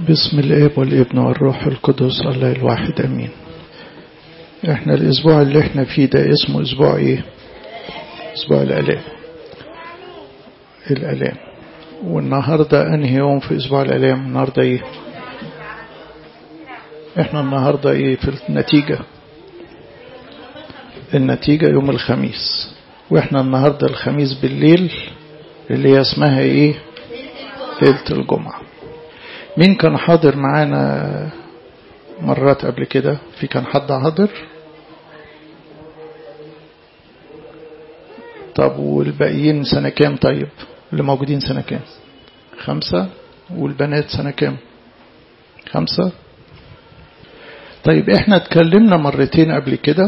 بسم الاب والابن والروح القدس الله الواحد امين احنا الاسبوع اللي احنا فيه ده اسمه اسبوع ايه اسبوع الالام الالام والنهاردة انهي يوم في اسبوع الالام النهاردة ايه احنا النهاردة ايه في النتيجة النتيجة يوم الخميس واحنا النهاردة الخميس بالليل اللي هي اسمها ايه ليلة الجمعة مين كان حاضر معانا مرات قبل كده في كان حد حاضر طب والباقيين سنة كام طيب اللي موجودين سنة كام خمسة والبنات سنة كام خمسة طيب احنا اتكلمنا مرتين قبل كده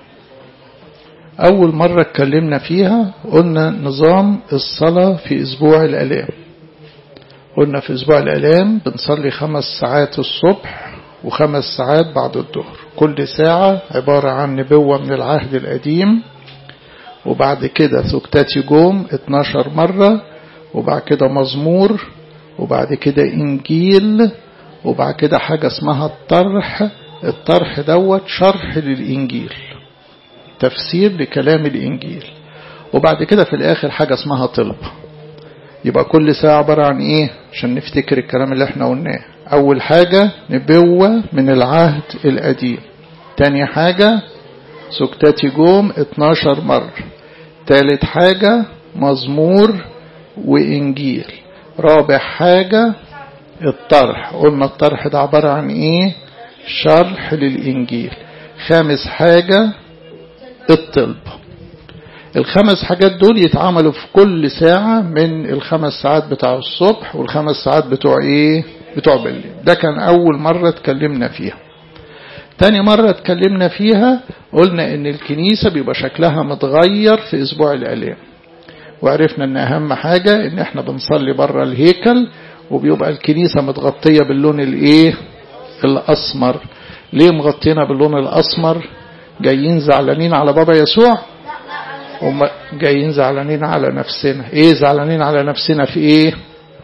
أول مرة اتكلمنا فيها قلنا نظام الصلاة في أسبوع الألام قلنا في أسبوع الألام بنصلي خمس ساعات الصبح وخمس ساعات بعد الظهر كل ساعة عبارة عن نبوة من العهد القديم وبعد كده سكتاتي جوم 12 مرة وبعد كده مزمور وبعد كده إنجيل وبعد كده حاجة اسمها الطرح الطرح دوت شرح للإنجيل تفسير لكلام الإنجيل وبعد كده في الآخر حاجة اسمها طلب يبقى كل ساعة عبارة عن إيه عشان نفتكر الكلام اللي احنا قلناه أول حاجة نبوة من العهد القديم تاني حاجة سكتاتي جوم 12 مرة تالت حاجة مزمور وإنجيل رابع حاجة الطرح قلنا الطرح ده عبارة عن إيه شرح للإنجيل خامس حاجة الطلب الخمس حاجات دول يتعملوا في كل ساعة من الخمس ساعات بتاع الصبح والخمس ساعات بتوع ايه بتوع بالليل ده كان اول مرة اتكلمنا فيها تاني مرة اتكلمنا فيها قلنا ان الكنيسة بيبقى شكلها متغير في اسبوع الالام وعرفنا ان اهم حاجة ان احنا بنصلي بره الهيكل وبيبقى الكنيسة متغطية باللون الايه الاسمر ليه مغطينا باللون الاسمر جايين زعلانين على بابا يسوع هم جايين زعلانين على نفسنا ايه زعلانين على نفسنا في ايه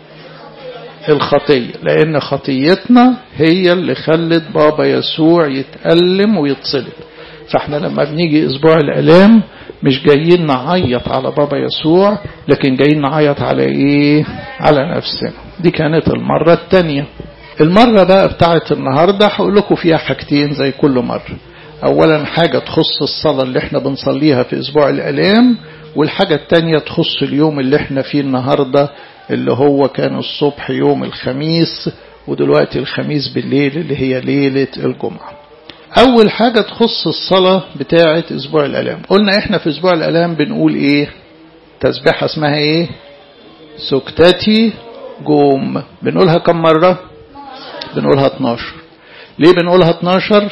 الخطية لان خطيتنا هي اللي خلت بابا يسوع يتألم ويتصلب فاحنا لما بنيجي اسبوع الالام مش جايين نعيط على بابا يسوع لكن جايين نعيط على ايه على نفسنا دي كانت المرة التانية المرة بقى بتاعت النهاردة هقول لكم فيها حاجتين زي كل مرة أولا حاجة تخص الصلاة اللي احنا بنصليها في أسبوع الألام والحاجة التانية تخص اليوم اللي احنا فيه النهاردة اللي هو كان الصبح يوم الخميس ودلوقتي الخميس بالليل اللي هي ليلة الجمعة أول حاجة تخص الصلاة بتاعة أسبوع الألام قلنا احنا في أسبوع الألام بنقول ايه تسبيحة اسمها ايه سكتاتي جوم بنقولها كم مرة بنقولها 12 ليه بنقولها 12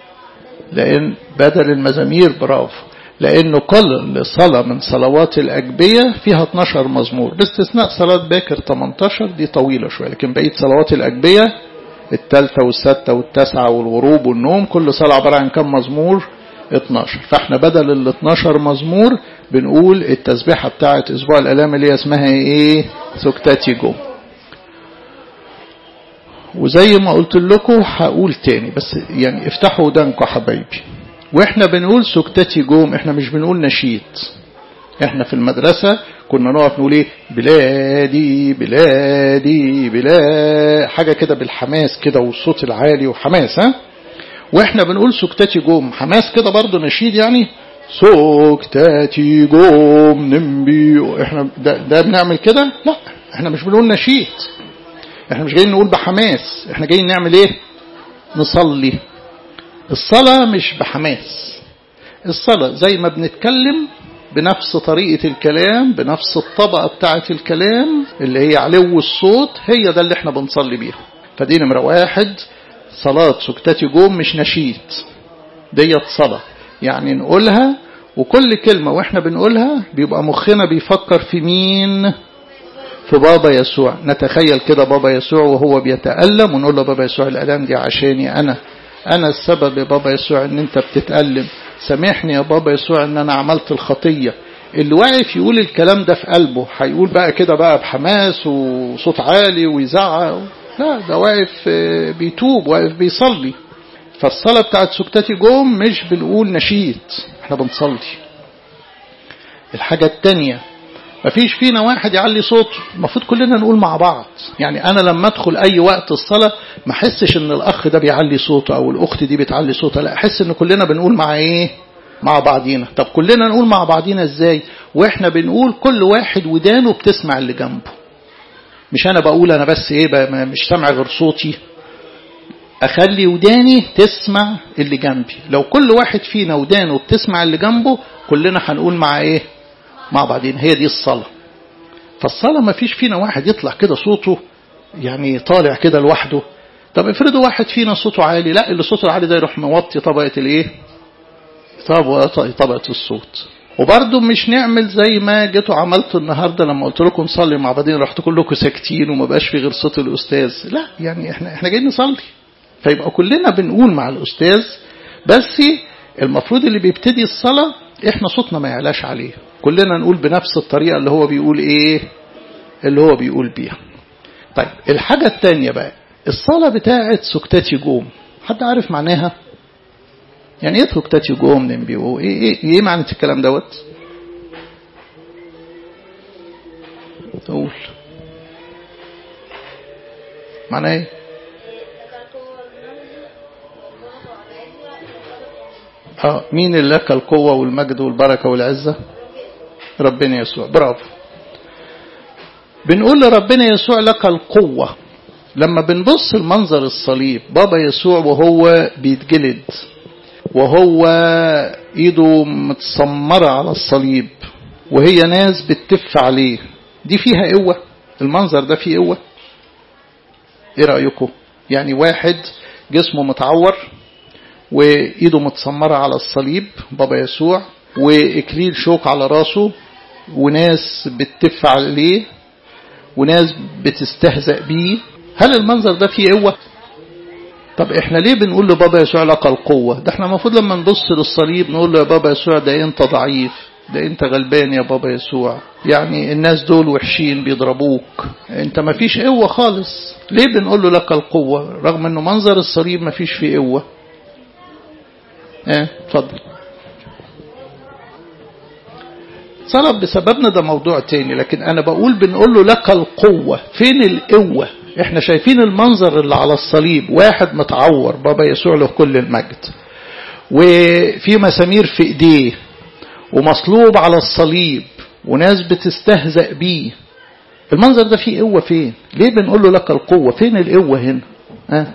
لأن بدل المزامير برافو لأنه كل صلاة من صلوات الأجبية فيها 12 مزمور باستثناء صلاة باكر 18 دي طويلة شوية لكن بقية صلوات الأجبية الثالثة والسادسة والتاسعة والغروب والنوم كل صلاة عبارة عن كم مزمور 12 فاحنا بدل ال 12 مزمور بنقول التسبيحة بتاعة أسبوع الألام اللي هي اسمها إيه سكتاتي جو وزي ما قلت لكم هقول تاني بس يعني افتحوا ودانكم حبايبي واحنا بنقول سكتتي جوم احنا مش بنقول نشيد احنا في المدرسة كنا نقف نقول ايه بلادي بلادي بلاد حاجة كده بالحماس كده والصوت العالي وحماس ها واحنا بنقول سكتتي جوم حماس كده برضه نشيد يعني سكتتي جوم نمبي احنا ده, ده بنعمل كده لا احنا مش بنقول نشيد احنا مش جايين نقول بحماس احنا جايين نعمل ايه نصلي الصلاة مش بحماس الصلاة زي ما بنتكلم بنفس طريقة الكلام بنفس الطبقة بتاعة الكلام اللي هي علو الصوت هي ده اللي احنا بنصلي بيها فدي نمرة واحد صلاة سكتاتي جوم مش نشيد ديت صلاة يعني نقولها وكل كلمة واحنا بنقولها بيبقى مخنا بيفكر في مين في بابا يسوع نتخيل كده بابا يسوع وهو بيتألم ونقول له بابا يسوع الألم دي عشاني أنا أنا السبب يا بابا يسوع إن أنت بتتألم سامحني يا بابا يسوع إن أنا عملت الخطية اللي واقف يقول الكلام ده في قلبه هيقول بقى كده بقى بحماس وصوت عالي ويزعق لا ده واقف بيتوب واقف بيصلي فالصلاة بتاعت سكتتي جوم مش بنقول نشيد احنا بنصلي الحاجة التانية مفيش فينا واحد يعلي صوته المفروض كلنا نقول مع بعض يعني انا لما ادخل اي وقت الصلاة ما احسش ان الاخ ده بيعلي صوته او الاخت دي بتعلي صوتها لا احس ان كلنا بنقول مع ايه مع بعضينا طب كلنا نقول مع بعضينا ازاي واحنا بنقول كل واحد ودانه بتسمع اللي جنبه مش انا بقول انا بس ايه مش سامع غير صوتي اخلي وداني تسمع اللي جنبي لو كل واحد فينا ودانه بتسمع اللي جنبه كلنا هنقول مع ايه مع بعضين هي دي الصلاة فالصلاة ما فيش فينا واحد يطلع كده صوته يعني طالع كده لوحده طب افرضوا واحد فينا صوته عالي لا اللي صوته عالي ده يروح موطي طبقة الايه طبقة الصوت وبرضه مش نعمل زي ما جيتوا عملتوا النهارده لما قلت لكم نصلي مع بعضين رحتوا كلكم ساكتين وما بقاش في غير صوت الاستاذ لا يعني احنا احنا جايين نصلي فيبقى كلنا بنقول مع الاستاذ بس المفروض اللي بيبتدي الصلاه احنا صوتنا ما يعلاش عليه كلنا نقول بنفس الطريقه اللي هو بيقول ايه اللي هو بيقول بيها طيب الحاجه الثانيه بقى الصلاه بتاعه سكتاتي جوم حد عارف معناها يعني ايه سكتاتي جوم نمبيو ايه ايه ايه معنى الكلام دوت قول معناه ايه اه مين اللي لك القوة والمجد والبركة والعزة ربنا يسوع برافو بنقول لربنا يسوع لك القوة لما بنبص المنظر الصليب بابا يسوع وهو بيتجلد وهو ايده متسمرة على الصليب وهي ناس بتتف عليه دي فيها قوة المنظر ده فيه قوة ايه رأيكم يعني واحد جسمه متعور وايده متسمرة على الصليب بابا يسوع واكليل شوك على راسه وناس بتتف عليه وناس بتستهزأ بيه هل المنظر ده فيه قوة طب احنا ليه بنقول لبابا يسوع لك القوة ده احنا المفروض لما نبص للصليب نقول له يا بابا يسوع ده انت ضعيف ده انت غلبان يا بابا يسوع يعني الناس دول وحشين بيضربوك انت ما فيش قوة خالص ليه بنقول له لك القوة رغم انه منظر الصليب ما فيش فيه قوة ايه اتفضل طلب بسببنا ده موضوع تاني لكن انا بقول بنقول له لك القوة فين القوة احنا شايفين المنظر اللي على الصليب واحد متعور بابا يسوع له كل المجد وفي مسامير في ايديه ومصلوب على الصليب وناس بتستهزأ بيه المنظر ده فيه قوة فين ليه بنقول له لك القوة فين القوة هنا ها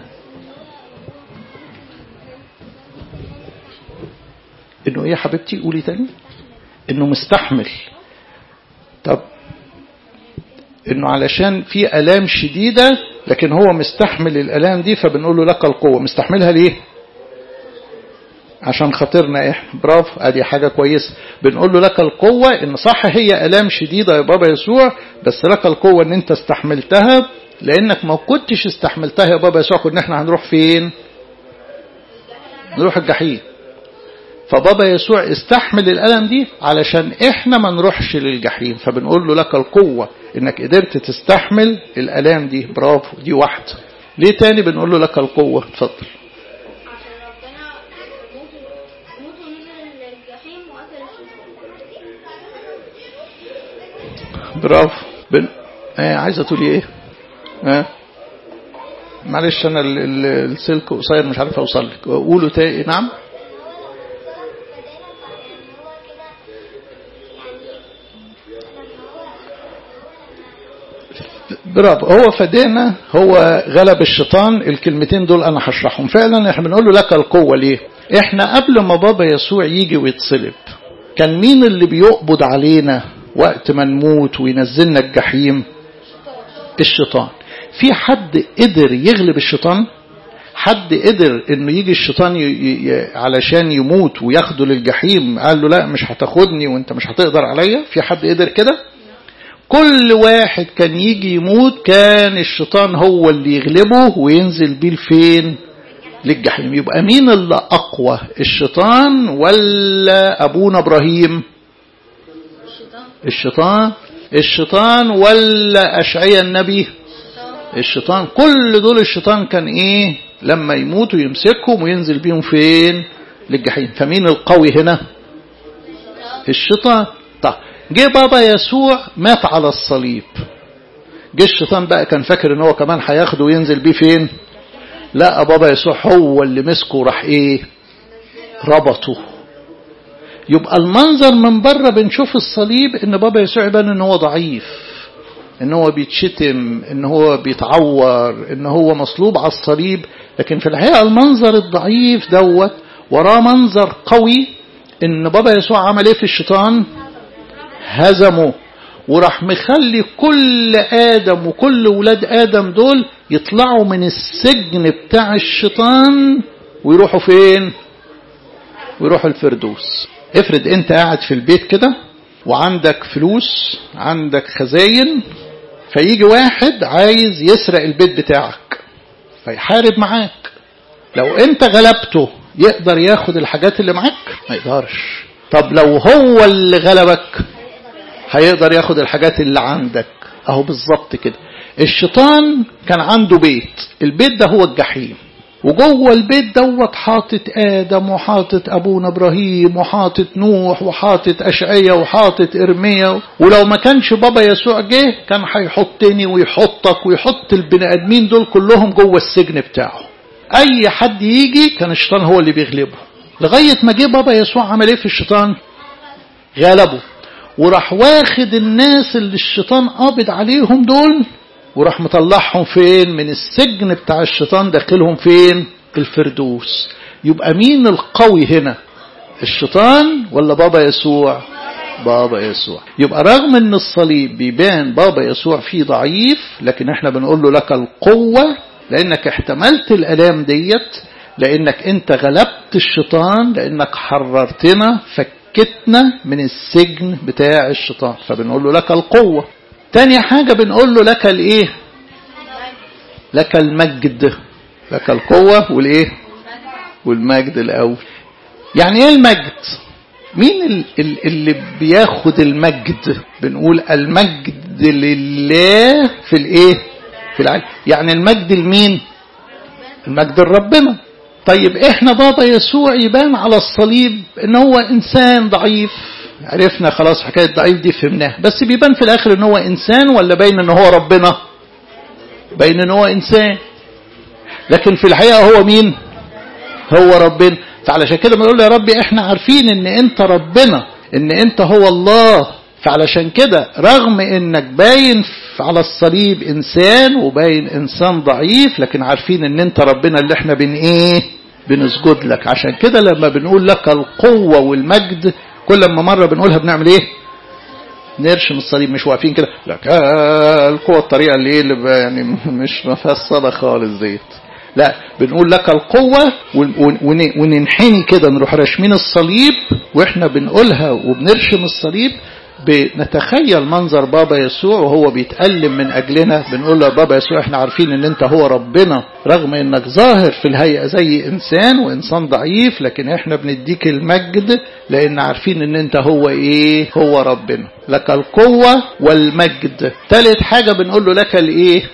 انه ايه يا حبيبتي قولي تاني انه مستحمل طب انه علشان في الام شديدة لكن هو مستحمل الالام دي فبنقول له لك القوة مستحملها ليه عشان خاطرنا احنا برافو ادي حاجة كويسة بنقول له لك القوة ان صح هي الام شديدة يا بابا يسوع بس لك القوة ان انت استحملتها لانك ما كنتش استحملتها يا بابا يسوع كنا احنا هنروح فين نروح الجحيم فبابا يسوع استحمل الألم دي علشان احنا ما نروحش للجحيم فبنقول له لك القوة انك قدرت تستحمل الألام دي برافو دي واحدة ليه تاني بنقول له لك القوة اتفضل برافو بن... آه عايزة تقولي ايه آه. معلش انا ال... ال... السلك قصير مش عارف اوصل لك قولوا تاني نعم برافو هو فدانا هو غلب الشيطان الكلمتين دول انا هشرحهم فعلا احنا بنقول له لك القوة ليه احنا قبل ما بابا يسوع يجي ويتصلب كان مين اللي بيقبض علينا وقت ما نموت وينزلنا الجحيم الشيطان في حد قدر يغلب الشيطان حد قدر انه يجي الشيطان ي... ي... علشان يموت وياخده للجحيم قال له لا مش هتاخدني وانت مش هتقدر عليا في حد قدر كده كل واحد كان يجي يموت كان الشيطان هو اللي يغلبه وينزل بيه لفين للجحيم يبقى مين اللي أقوى الشيطان ولا أبونا إبراهيم الشيطان الشيطان ولا أشعيا النبي الشيطان كل دول الشيطان كان ايه لما يموتوا يمسكهم وينزل بيهم فين للجحيم فمين القوي هنا الشيطان طب جه بابا يسوع مات على الصليب جه الشيطان بقى كان فاكر ان هو كمان هياخده وينزل بيه فين لا بابا يسوع هو اللي مسكه وراح ايه ربطه يبقى المنظر من بره بنشوف الصليب ان بابا يسوع يبان ان هو ضعيف ان هو بيتشتم ان هو بيتعور ان هو مصلوب على الصليب لكن في الحقيقه المنظر الضعيف دوت وراه منظر قوي ان بابا يسوع عمل ايه في الشيطان هزمه وراح مخلي كل ادم وكل ولاد ادم دول يطلعوا من السجن بتاع الشيطان ويروحوا فين ويروحوا الفردوس افرض انت قاعد في البيت كده وعندك فلوس عندك خزاين فيجي واحد عايز يسرق البيت بتاعك فيحارب معاك لو انت غلبته يقدر ياخد الحاجات اللي معاك ما يقدرش طب لو هو اللي غلبك هيقدر ياخد الحاجات اللي عندك اهو بالظبط كده الشيطان كان عنده بيت البيت ده هو الجحيم وجوه البيت دوت حاطط آدم وحاطط أبونا إبراهيم وحاطط نوح وحاطط أشعية وحاطط إرميا ولو ما كانش بابا يسوع جه كان هيحطني ويحطك ويحط البني آدمين دول كلهم جوه السجن بتاعه أي حد يجي كان الشيطان هو اللي بيغلبه لغاية ما جه بابا يسوع عمل إيه في الشيطان غلبه وراح واخد الناس اللي الشيطان قابض عليهم دول وراح مطلعهم فين من السجن بتاع الشيطان داخلهم فين الفردوس يبقى مين القوي هنا الشيطان ولا بابا يسوع بابا يسوع يبقى رغم ان الصليب بيبان بابا يسوع فيه ضعيف لكن احنا بنقول له لك القوة لانك احتملت الالام ديت لانك انت غلبت الشيطان لانك حررتنا فكتنا من السجن بتاع الشيطان فبنقول له لك القوة تاني حاجة بنقول له لك الايه لك المجد لك القوة والايه والمجد الاول يعني ايه المجد مين اللي بياخد المجد بنقول المجد لله في الايه في العالم يعني المجد لمين المجد لربنا طيب احنا بابا يسوع يبان على الصليب ان هو انسان ضعيف عرفنا خلاص حكاية ضعيف دي فهمناها بس بيبان في الاخر ان هو انسان ولا باين ان هو ربنا باين ان هو انسان لكن في الحقيقة هو مين هو ربنا فعلشان كده بنقول يا ربي احنا عارفين ان انت ربنا ان انت هو الله فعلشان كده رغم انك باين على الصليب انسان وباين انسان ضعيف لكن عارفين ان انت ربنا اللي احنا بن ايه بنسجد لك عشان كده لما بنقول لك القوة والمجد كل ما مرة بنقولها بنعمل ايه نرشم الصليب مش واقفين كده لك القوة الطريقة اللي, اللي يعني مش مفصلة خالص ديت لا بنقول لك القوة وننحني كده نروح راشمين الصليب واحنا بنقولها وبنرشم الصليب بنتخيل منظر بابا يسوع وهو بيتألم من أجلنا بنقول له بابا يسوع احنا عارفين ان انت هو ربنا رغم انك ظاهر في الهيئة زي انسان وانسان ضعيف لكن احنا بنديك المجد لان عارفين ان انت هو ايه هو ربنا لك القوة والمجد ثالث حاجة بنقول له لك الايه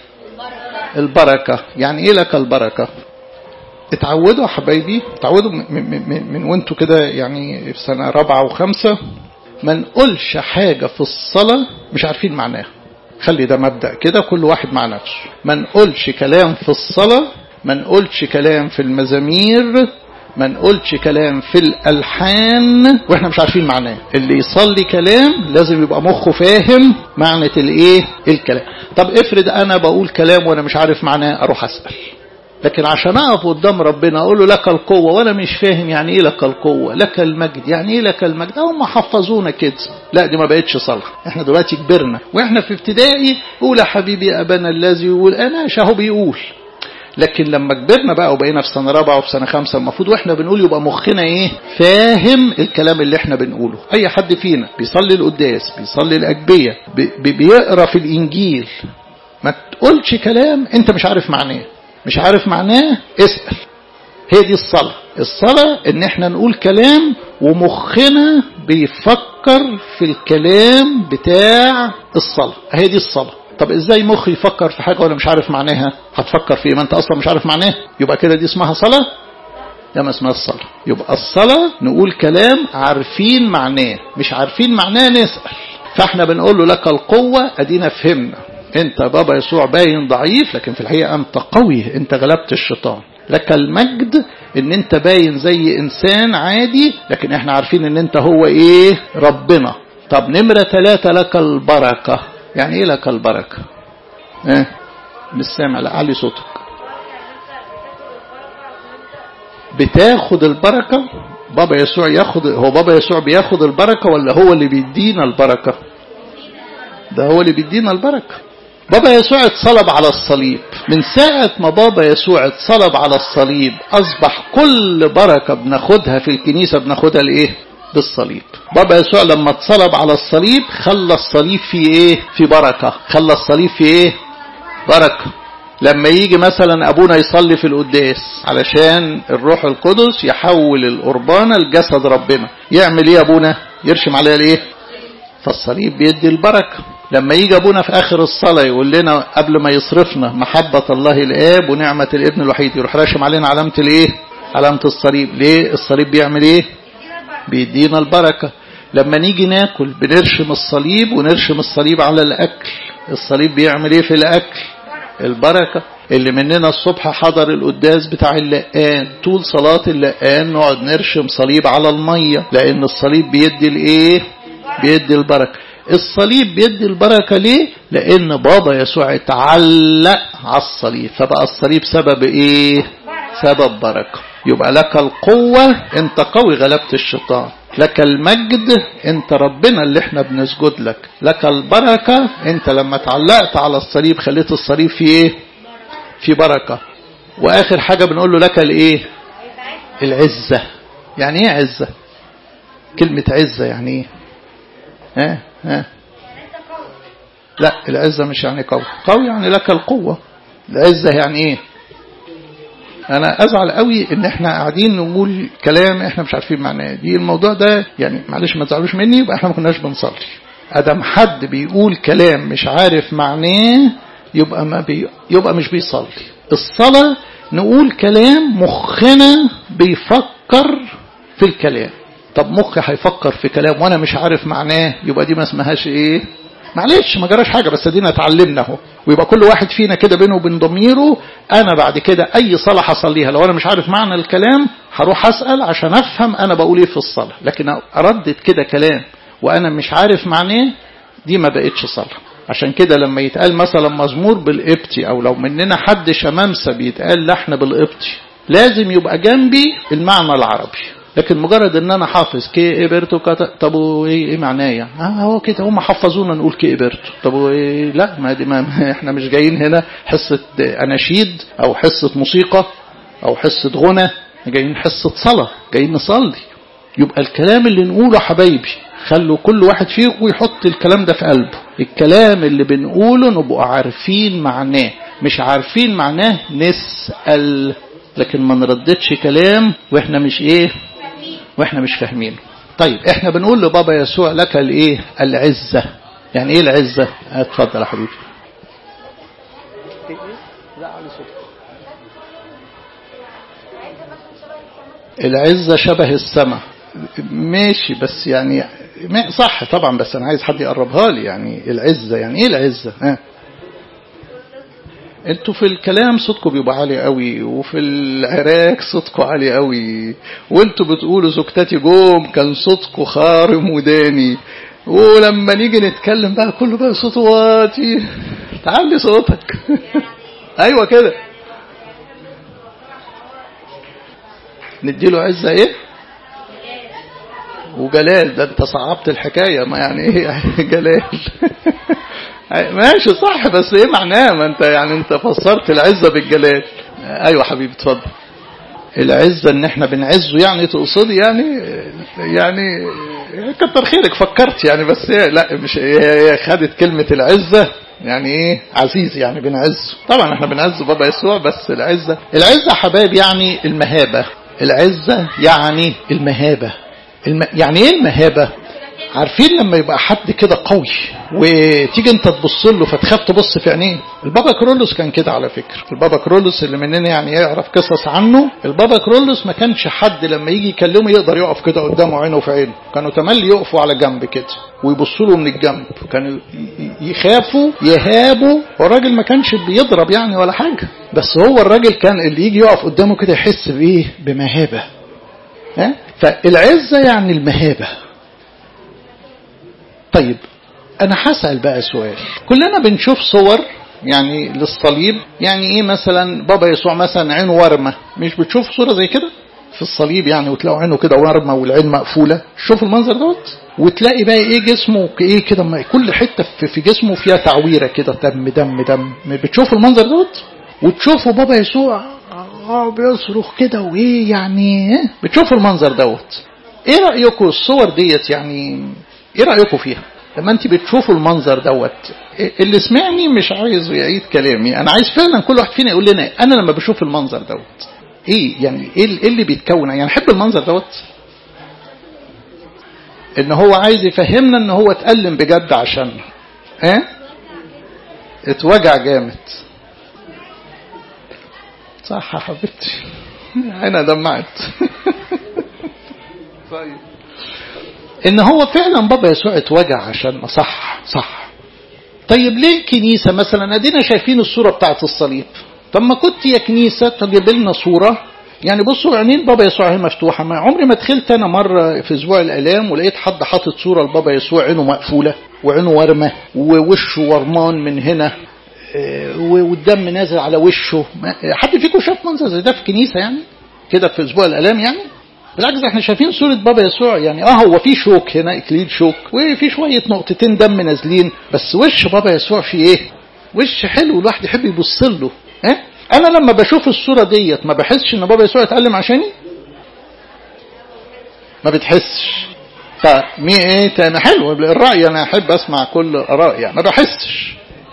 البركة يعني ايه لك البركة اتعودوا يا حبايبي اتعودوا من, من, من وانتوا كده يعني في سنة رابعة وخمسة ما نقولش حاجة في الصلاة مش عارفين معناها خلي ده مبدأ كده كل واحد مع نفسه ما نقولش كلام في الصلاة ما نقولش كلام في المزامير ما نقولش كلام في الألحان واحنا مش عارفين معناه اللي يصلي كلام لازم يبقى مخه فاهم معنى الايه الكلام طب افرض انا بقول كلام وانا مش عارف معناه اروح اسأل لكن عشان اقف قدام ربنا اقول له لك القوة وانا مش فاهم يعني ايه لك القوة لك المجد يعني ايه لك المجد هم حفظونا كده لا دي ما بقتش صلاة احنا دلوقتي كبرنا واحنا في ابتدائي قول يا حبيبي ابانا الذي يقول انا شهو بيقول لكن لما كبرنا بقى وبقينا في سنة رابعة وفي سنة خمسة المفروض واحنا بنقول يبقى مخنا ايه فاهم الكلام اللي احنا بنقوله اي حد فينا بيصلي القداس بيصلي الاجبية بي بيقرا في الانجيل ما تقولش كلام انت مش عارف معناه مش عارف معناه اسأل هي دي الصلاة الصلاة ان احنا نقول كلام ومخنا بيفكر في الكلام بتاع الصلاة هي دي الصلاة طب ازاي مخي يفكر في حاجة وانا مش عارف معناها هتفكر في ما انت اصلا مش عارف معناها يبقى كده دي اسمها صلاة ده ما اسمها الصلاة يبقى الصلاة نقول كلام عارفين معناه مش عارفين معناه نسأل فاحنا بنقول له لك القوة ادينا فهمنا انت بابا يسوع باين ضعيف لكن في الحقيقة انت قوي انت غلبت الشيطان لك المجد ان انت باين زي انسان عادي لكن احنا عارفين ان انت هو ايه ربنا طب نمرة ثلاثة لك البركة يعني ايه لك البركة اه مش سامع لا علي صوتك بتاخد البركة بابا يسوع ياخد هو بابا يسوع بياخد البركة ولا هو اللي بيدينا البركة ده هو اللي بيدينا البركة بابا يسوع اتصلب على الصليب من ساعة ما بابا يسوع اتصلب على الصليب أصبح كل بركة بناخدها في الكنيسة بناخدها لإيه بالصليب بابا يسوع لما اتصلب على الصليب خلى الصليب فيه ايه في بركة خلى الصليب فيه ايه بركة لما يجي مثلا ابونا يصلي في القداس علشان الروح القدس يحول القربانة لجسد ربنا يعمل ايه ابونا يرشم عليها الايه فالصليب بيدي البركة لما يجي ابونا في اخر الصلاة يقول لنا قبل ما يصرفنا محبة الله الاب ونعمة الابن الوحيد يروح راشم علينا علامة الايه علامة الصليب ليه الصليب بيعمل ايه بيدينا البركة لما نيجي ناكل بنرشم الصليب ونرشم الصليب على الأكل الصليب بيعمل ايه في الأكل البركة اللي مننا الصبح حضر القداس بتاع اللقان طول صلاة اللقان نقعد نرشم صليب على المية لأن الصليب بيدي الايه بيدي البركة الصليب بيدي البركة ليه لأن بابا يسوع اتعلق على الصليب فبقى الصليب سبب ايه سبب بركة يبقى لك القوة انت قوي غلبت الشيطان لك المجد انت ربنا اللي احنا بنسجد لك لك البركة انت لما تعلقت على الصليب خليت الصليب فيه ايه في بركة واخر حاجة بنقول له لك الايه العزة يعني ايه عزة كلمة عزة يعني ايه ها ها لا العزة مش يعني قوي قوي يعني لك القوة العزة يعني ايه انا ازعل قوي ان احنا قاعدين نقول كلام احنا مش عارفين معناه دي الموضوع ده يعني معلش ما تزعلوش مني يبقى احنا ما كناش بنصلي ادم حد بيقول كلام مش عارف معناه يبقى ما بي يبقى مش بيصلي الصلاة نقول كلام مخنا بيفكر في الكلام طب مخي هيفكر في كلام وانا مش عارف معناه يبقى دي ما اسمهاش ايه معلش ما جراش حاجة بس ادينا اتعلمنا اهو ويبقى كل واحد فينا كده بينه وبين ضميره انا بعد كده اي صلاة هصليها لو انا مش عارف معنى الكلام هروح اسأل عشان افهم انا بقول ايه في الصلاة لكن اردد كده كلام وانا مش عارف معناه دي ما بقتش صلاة عشان كده لما يتقال مثلا مزمور بالقبطي او لو مننا حد شمامسة بيتقال لحن بالقبطي لازم يبقى جنبي المعنى العربي لكن مجرد ان انا حافظ كي ابرتو كتا طب وايه ايه معناه يعني اه هو كده هم حفظونا نقول كي ابرتو طب وايه لا ما, دي ما احنا مش جايين هنا حصه اناشيد او حصه موسيقى او حصه غنى جايين حصه صلاه جايين نصلي يبقى الكلام اللي نقوله حبايبي خلوا كل واحد فيكم يحط الكلام ده في قلبه الكلام اللي بنقوله نبقى عارفين معناه مش عارفين معناه نسأل لكن ما نرددش كلام واحنا مش ايه واحنا مش فاهمينه طيب احنا بنقول لبابا يسوع لك الايه العزة يعني ايه العزة اتفضل يا حبيبي العزة شبه السماء ماشي بس يعني صح طبعا بس انا عايز حد يقربها لي يعني العزة يعني ايه العزة ها انتوا في الكلام صوتكم بيبقى عالي قوي وفي العراق صوتكم عالي قوي وانتوا بتقولوا زكتاتي جوم كان صوتكم خارم وداني ولما نيجي نتكلم بقى كله بقى صوته واطي تعلي صوتك ايوه كده نديله عزة ايه وجلال ده انت صعبت الحكاية ما يعني ايه جلال ماشي صح بس ايه معناه ما انت يعني انت فسرت العزة بالجلال ايوه حبيبي اتفضل العزة ان احنا بنعزه يعني تقصدي يعني يعني كتر خيرك فكرت يعني بس هي لا مش هي خدت كلمة العزة يعني ايه عزيز يعني بنعزه طبعا احنا بنعز بابا يسوع بس العزة العزة حبايب يعني المهابة العزة يعني المهابة الم... يعني ايه المهابة عارفين لما يبقى حد كده قوي وتيجي انت تبص له فتخاف تبص في عينيه البابا كرولوس كان كده على فكره البابا كرولوس اللي مننا يعني يعرف قصص عنه البابا كرولوس ما كانش حد لما يجي يكلمه يقدر يقف كده قدامه عينه في عينه كانوا تملي يقفوا على جنب كده ويبصوا له من الجنب كانوا يخافوا يهابوا والراجل ما كانش بيضرب يعني ولا حاجه بس هو الراجل كان اللي يجي يقف قدامه كده يحس بايه بمهابه ها فالعزه يعني المهابه طيب انا هسأل بقى سؤال كلنا بنشوف صور يعني للصليب يعني ايه مثلا بابا يسوع مثلا عينه ورمة مش بتشوف صورة زي كده في الصليب يعني وتلاقوا عينه كده ورمة والعين مقفولة شوف المنظر دوت وتلاقي بقى ايه جسمه ايه كده كل حتة في جسمه فيها تعويرة كده دم دم دم بتشوف المنظر دوت وتشوفوا بابا يسوع اه بيصرخ كده وايه يعني بتشوفوا المنظر دوت ايه رأيكم الصور ديت يعني ايه رأيكم فيها لما انت بتشوفوا المنظر دوت اللي سمعني مش عايز يعيد كلامي انا عايز فعلا كل واحد فينا يقول لنا انا لما بشوف المنظر دوت ايه يعني ايه اللي بيتكون يعني احب المنظر دوت ان هو عايز يفهمنا ان هو اتألم بجد عشان ها اه؟ اتوجع جامد صح يا حبيبتي انا دمعت طيب ان هو فعلا بابا يسوع اتوجع عشان صح صح طيب ليه الكنيسة مثلا ادينا شايفين الصورة بتاعت الصليب طب ما كنت يا كنيسة تجيب لنا صورة يعني بصوا عينين بابا يسوع هي مفتوحة ما عمري ما دخلت أنا مرة في أسبوع الآلام ولقيت حد حاطط صورة لبابا يسوع عينه مقفولة وعينه ورمة ووشه ورمان من هنا والدم نازل على وشه حد فيكم شاف منظر زي ده في كنيسة يعني كده في أسبوع الآلام يعني بالعكس احنا شايفين صورة بابا يسوع يعني اه هو في شوك هنا اكليل شوك وفي شوية نقطتين دم نازلين بس وش بابا يسوع فيه ايه وش حلو الواحد يحب يبص له اه انا لما بشوف الصورة ديت ما بحسش ان بابا يسوع اتألم عشاني ما بتحسش فمي ايه تاني حلو الرأي انا احب اسمع كل اراء يعني ما بحسش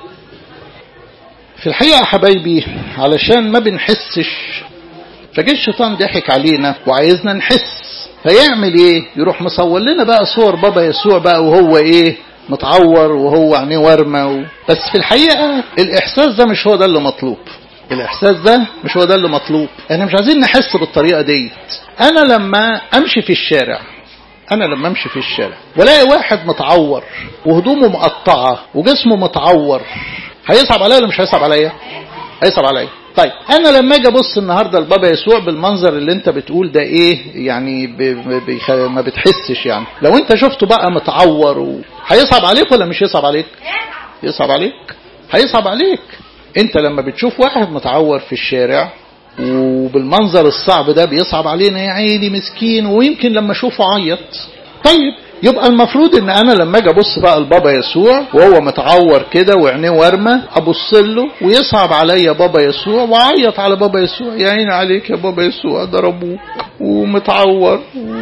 في الحقيقة يا حبايبي علشان ما بنحسش فجه الشيطان ضحك علينا وعايزنا نحس فيعمل ايه يروح مصور لنا بقى صور بابا يسوع بقى وهو ايه متعور وهو عينيه ورمه و... بس في الحقيقة الاحساس ده مش هو ده اللي مطلوب الاحساس ده مش هو ده اللي مطلوب احنا مش عايزين نحس بالطريقة ديت انا لما امشي في الشارع انا لما امشي في الشارع والاقي واحد متعور وهدومه مقطعة وجسمه متعور هيصعب عليا ولا مش هيصعب عليا هيصعب عليا طيب انا لما اجي ابص النهارده لبابا يسوع بالمنظر اللي انت بتقول ده ايه يعني بيخ... ما بتحسش يعني لو انت شفته بقى متعور و... هيصعب عليك ولا مش يصعب عليك يصعب عليك هيصعب عليك انت لما بتشوف واحد متعور في الشارع وبالمنظر الصعب ده بيصعب علينا يا عيني مسكين ويمكن لما اشوفه عيط طيب يبقى المفروض ان انا لما اجي ابص بقى لبابا يسوع وهو متعور كده وعينيه ورمه ابص له ويصعب عليا بابا يسوع واعيط على بابا يسوع يا عيني عليك يا بابا يسوع ضربوك ومتعور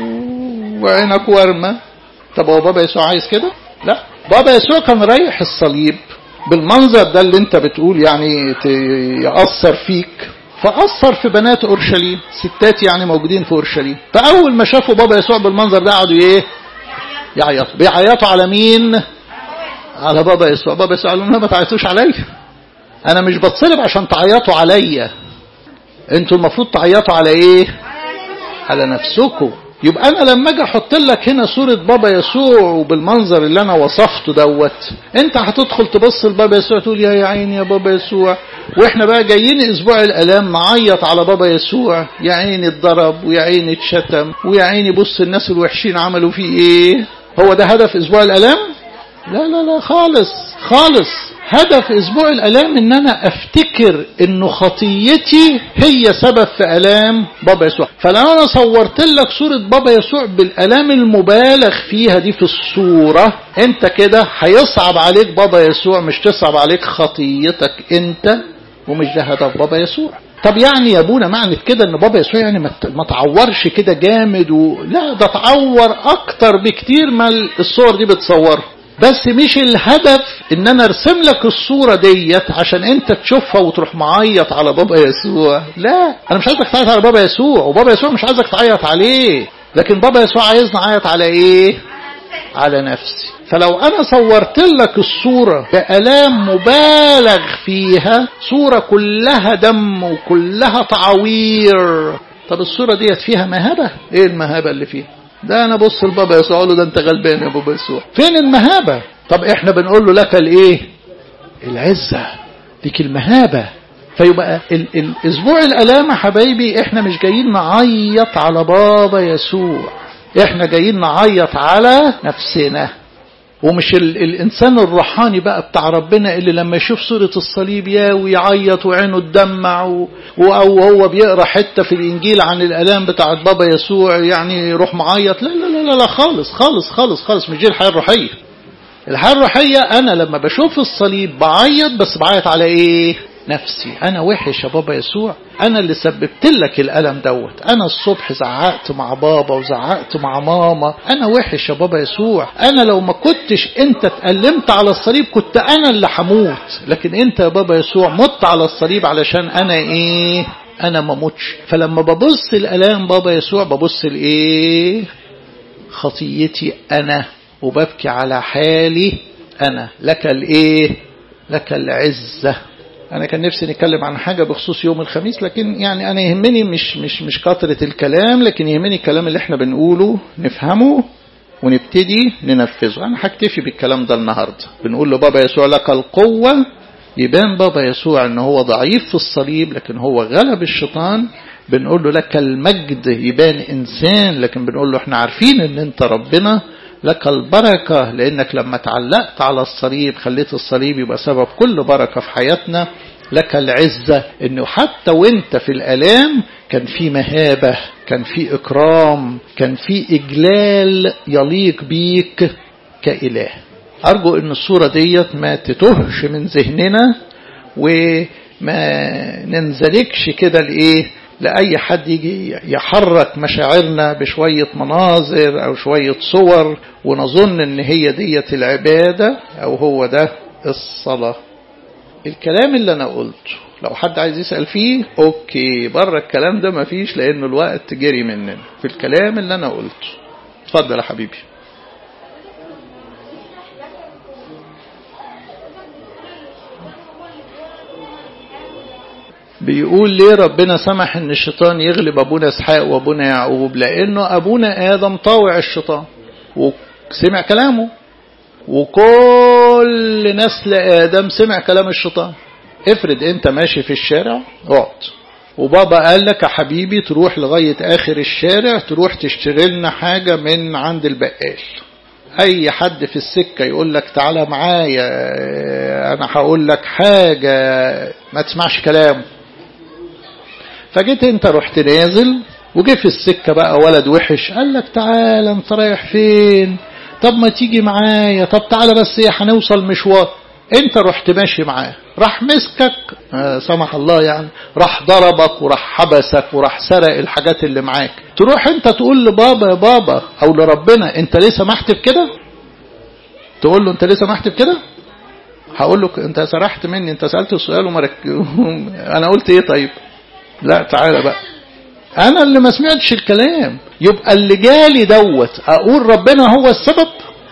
وعينك ورمه طب هو بابا يسوع عايز كده؟ لا بابا يسوع كان رايح الصليب بالمنظر ده اللي انت بتقول يعني يأثر فيك فأثر في بنات أورشليم ستات يعني موجودين في أورشليم فأول ما شافوا بابا يسوع بالمنظر ده قعدوا إيه يعيطوا بيعيطوا على مين على بابا يسوع بابا يسوع قال لهم ما تعيطوش عليا انا مش بتصلب عشان تعيطوا عليا انتوا المفروض تعيطوا على ايه على نفسكم يبقى انا لما اجي احط لك هنا صوره بابا يسوع وبالمنظر اللي انا وصفته دوت انت هتدخل تبص لبابا يسوع تقول يا يا عيني يا بابا يسوع واحنا بقى جايين اسبوع الالام نعيط على بابا يسوع يا عيني اتضرب ويا عيني اتشتم ويا عيني بص الناس الوحشين عملوا فيه ايه هو ده هدف اسبوع الالام لا لا لا خالص خالص هدف اسبوع الالام ان انا افتكر انه خطيتي هي سبب في الام بابا يسوع فلو انا صورت لك صورة بابا يسوع بالالام المبالغ فيها دي في الصورة انت كده هيصعب عليك بابا يسوع مش تصعب عليك خطيتك انت ومش ده هدف بابا يسوع طب يعني يا ابونا معنى كده ان بابا يسوع يعني ما تعورش كده جامد و... لا ده تعور اكتر بكتير ما الصور دي بتصوره بس مش الهدف ان انا ارسم لك الصورة ديت عشان انت تشوفها وتروح معيط على بابا يسوع لا انا مش عايزك تعيط على بابا يسوع وبابا يسوع مش عايزك تعيط عليه لكن بابا يسوع عايزنا نعيط على ايه على نفسي فلو انا صورت لك الصورة بألام مبالغ فيها صورة كلها دم وكلها تعوير طب الصورة ديت فيها مهابة ايه المهابة اللي فيها ده انا بص لبابا يسوع له ده انت غلبان يا بابا يسوع فين المهابة طب احنا بنقول له لك الايه العزة ديك المهابة فيبقى ال الاسبوع الالام يا حبايبي احنا مش جايين نعيط على بابا يسوع احنا جايين نعيط على نفسنا ومش ال الانسان الروحاني بقى بتاع ربنا اللي لما يشوف صورة الصليب يا ويعيط وعينه تدمع و... او هو بيقرا حته في الانجيل عن الالام بتاعت بابا يسوع يعني يروح معيط لا لا لا لا خالص خالص خالص خالص مش دي الحياه الروحيه الحياه الروحيه انا لما بشوف الصليب بعيط بس بعيط على ايه نفسي انا وحش يا بابا يسوع انا اللي سببت لك الالم دوت انا الصبح زعقت مع بابا وزعقت مع ماما انا وحش يا بابا يسوع انا لو ما كنتش انت اتألمت على الصليب كنت انا اللي هموت لكن انت يا بابا يسوع مت على الصليب علشان انا ايه انا ما متش فلما ببص الالام بابا يسوع ببص لايه خطيتي انا وببكي على حالي انا لك الايه لك العزه انا كان نفسي نتكلم عن حاجة بخصوص يوم الخميس لكن يعني انا يهمني مش مش مش كثرة الكلام لكن يهمني الكلام اللي احنا بنقوله نفهمه ونبتدي ننفذه انا هكتفي بالكلام ده النهاردة بنقول له بابا يسوع لك القوة يبان بابا يسوع ان هو ضعيف في الصليب لكن هو غلب الشيطان بنقول له لك المجد يبان انسان لكن بنقول له احنا عارفين ان انت ربنا لك البركة لأنك لما تعلقت على الصليب خليت الصليب يبقى سبب كل بركة في حياتنا لك العزة أنه حتى وانت في الألام كان في مهابة كان في إكرام كان في إجلال يليق بيك كإله أرجو أن الصورة ديت ما تتهش من ذهننا وما ننزلكش كده لإيه لأي حد يجي يحرك مشاعرنا بشوية مناظر أو شوية صور ونظن إن هي ديت العبادة أو هو ده الصلاة الكلام اللي أنا قلته لو حد عايز يسأل فيه أوكي بره الكلام ده مفيش لأنه الوقت جري مننا في الكلام اللي أنا قلته اتفضل يا حبيبي بيقول ليه ربنا سمح ان الشيطان يغلب ابونا اسحاق وابونا يعقوب لانه ابونا ادم طاوع الشيطان وسمع كلامه وكل نسل ادم سمع كلام الشيطان افرض انت ماشي في الشارع اقعد وبابا قال لك يا حبيبي تروح لغاية اخر الشارع تروح تشتري لنا حاجة من عند البقال اي حد في السكة يقول لك تعالى معايا انا هقول لك حاجة ما تسمعش كلامه فجيت انت رحت نازل وجه في السكة بقى ولد وحش قال لك تعالى انت رايح فين طب ما تيجي معايا طب تعالى بس ايه هنوصل مشوار انت رحت ماشي معاه راح مسكك آه سمح الله يعني راح ضربك وراح حبسك وراح سرق الحاجات اللي معاك تروح انت تقول لبابا يا بابا او لربنا انت ليه سمحت بكده تقول له انت ليه سمحت بكده هقول له انت سرحت مني انت سألت السؤال وما رك... انا قلت ايه طيب لا تعالى بقى انا اللي ما سمعتش الكلام يبقى اللي جالي دوت اقول ربنا هو السبب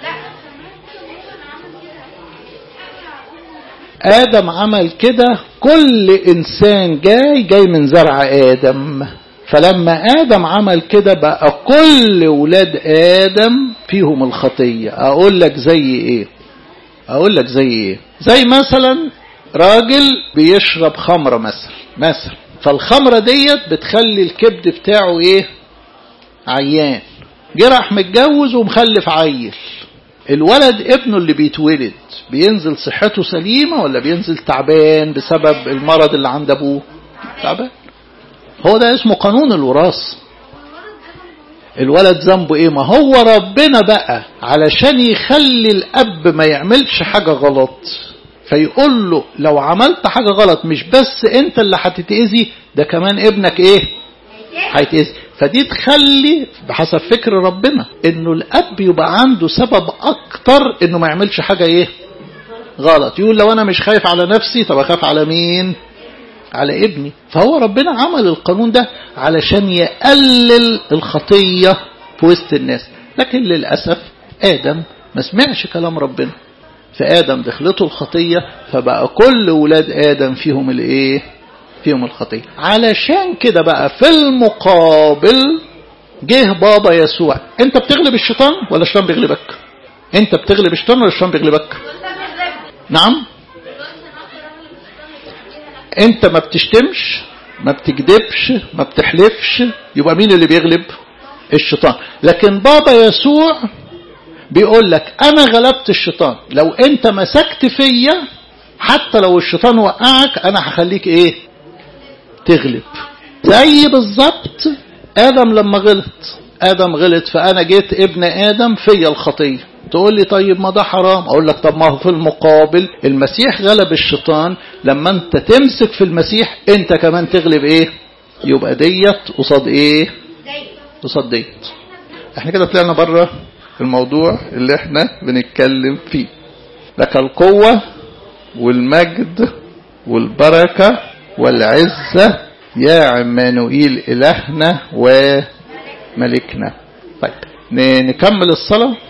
ادم عمل كده كل انسان جاي جاي من زرع ادم فلما ادم عمل كده بقى كل ولاد ادم فيهم الخطيه اقول لك زي ايه اقول لك زي ايه زي مثلا راجل بيشرب خمره مثلا مثلا فالخمرة ديت بتخلي الكبد بتاعه ايه عيان جه راح متجوز ومخلف عيل الولد ابنه اللي بيتولد بينزل صحته سليمة ولا بينزل تعبان بسبب المرض اللي عند ابوه تعبان هو ده اسمه قانون الوراثة الولد ذنبه ايه ما هو ربنا بقى علشان يخلي الاب ما يعملش حاجة غلط فيقول له لو عملت حاجة غلط مش بس انت اللي هتتأذي ده كمان ابنك ايه هيتأذي فدي تخلي بحسب فكر ربنا انه الاب يبقى عنده سبب اكتر انه ما يعملش حاجة ايه غلط يقول لو انا مش خايف على نفسي طب اخاف على مين على ابني فهو ربنا عمل القانون ده علشان يقلل الخطية في وسط الناس لكن للأسف آدم ما سمعش كلام ربنا فآدم دخلته الخطية فبقى كل ولاد آدم فيهم الايه فيهم الخطية علشان كده بقى في المقابل جه بابا يسوع انت بتغلب الشيطان ولا الشيطان بيغلبك انت بتغلب الشيطان ولا الشيطان بيغلبك نعم انت ما بتشتمش ما بتكذبش ما بتحلفش يبقى مين اللي بيغلب الشيطان لكن بابا يسوع بيقول لك انا غلبت الشيطان لو انت مسكت فيا حتى لو الشيطان وقعك انا هخليك ايه تغلب زي بالظبط ادم لما غلط ادم غلط فانا جيت ابن ادم فيا الخطيه تقول لي طيب ما ده حرام اقول لك طب ما هو في المقابل المسيح غلب الشيطان لما انت تمسك في المسيح انت كمان تغلب ايه يبقى ديت قصاد ايه قصاد ديت احنا كده طلعنا بره الموضوع اللي احنا بنتكلم فيه لك القوة والمجد والبركة والعزة يا عمانوئيل إلهنا وملكنا طيب نكمل الصلاة